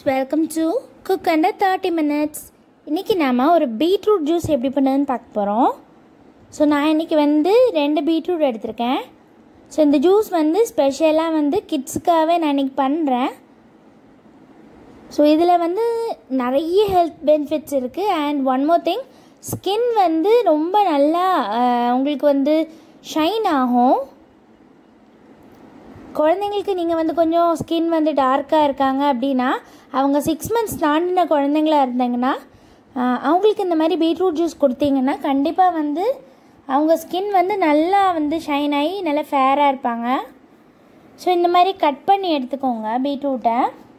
welcome to cook under thirty minutes இன்றைக்கி நாம் ஒரு பீட்ரூட் ஜூஸ் எப்படி பண்ணுறதுன்னு பார்க்க போகிறோம் ஸோ நான் இன்றைக்கி வந்து ரெண்டு பீட்ரூட் எடுத்திருக்கேன் ஸோ இந்த ஜூஸ் வந்து ஸ்பெஷலாக வந்து கிட்ஸுக்காகவே நான் இன்றைக்கி பண்ணுறேன் ஸோ இதில் வந்து நிறைய ஹெல்த் பெனிஃபிட்ஸ் இருக்குது and one more thing skin வந்து ரொம்ப நல்லா அஹ், உங்களுக்கு வந்து ஷைன் ஆகும் குழந்தைங்களுக்கு நீங்கள் வந்து கொஞ்சம் ஸ்கின் வந்து டார்க்காக இருக்காங்க அப்படின்னா அவங்க சிக்ஸ் மந்த்ஸ் தாண்டின குழந்தைங்களா இருந்தாங்கன்னா ஆஹ், அவங்களுக்கு இந்த மாதிரி பீட்ரூட் ஜூஸ் கொடுத்தீங்கன்னா கண்டிப்பாக வந்து அவங்க ஸ்கின் வந்து நல்லா வந்து ஷைன் ஆகி நல்லா ஃபேராக இருப்பாங்க ஸோ இந்த மாதிரி கட் பண்ணி எடுத்துக்கோங்க பீட்ரூட்டை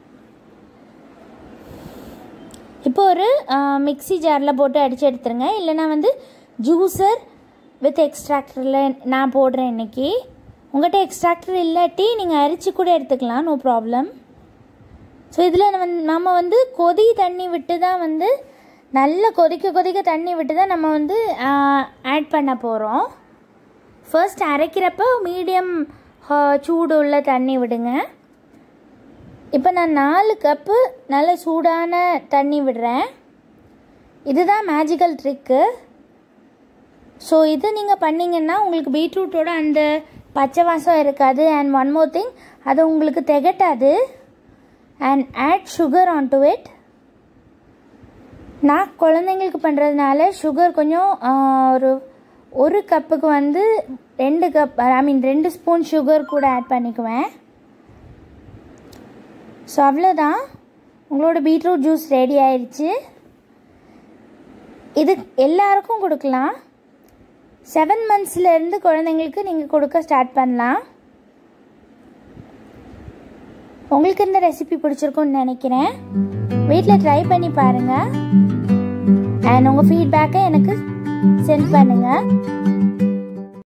இப்போ ஒரு மிக்ஸி ஜாரில் போட்டு அடித்து எடுத்துருங்க இல்லைனா வந்து ஜூஸர் வித் எக்ஸ்ட்ராக்டரில் நான் போடுறேன் இன்னைக்கு உங்கள்கிட்ட எக்ஸ்ட்ராக்டர் இல்லாட்டி நீங்கள் அரிச்சு கூட எடுத்துக்கலாம் நோ ப்ராப்ளம் ஸோ இதில் நம்ம நம்ம வந்து கொதி தண்ணி விட்டு தான் வந்து நல்ல கொதிக்க கொதிக்க தண்ணி விட்டு தான் நம்ம வந்து ஆட் பண்ண போகிறோம் ஃபர்ஸ்ட் அரைக்கிறப்ப மீடியம் சூடு உள்ள தண்ணி விடுங்க இப்போ நான் நாலு கப்பு நல்ல சூடான தண்ணி விடுறேன் இதுதான் மேஜிக்கல் ட்ரிக்கு ஸோ இது நீங்கள் பண்ணிங்கன்னா உங்களுக்கு பீட்ரூட்டோட அந்த பச்சை வாசம் இருக்காது அண்ட் ஒன் மோர் திங் அது உங்களுக்கு திகட்டாது and add sugar on to it நான் குழந்தைங்களுக்கு பண்ணுறதுனால சுகர் கொஞ்சம் ஆ, ஒரு ஒரு கப்புக்கு வந்து ரெண்டு கப் ஐ மீன் ரெண்டு ஸ்பூன் சுகர் கூட ஆட் பண்ணிக்குவேன் ஸோ அவ்வளோதான் உங்களோட பீட்ரூட் ஜூஸ் ரெடி ஆயிடுச்சு இது எல்லாருக்கும் கொடுக்கலாம் செவன் மந்த்ஸ்லேருந்து குழந்தைங்களுக்கு நீங்கள் கொடுக்க ஸ்டார்ட் பண்ணலாம் உங்களுக்கு இந்த ரெசிபி பிடிச்சிருக்கும்னு நினைக்கிறேன் வீட்டில் ட்ரை பண்ணி பாருங்கள் அண்ட் உங்கள் ஃபீட்பேக்கை எனக்கு சென்ட் பண்ணுங்கள்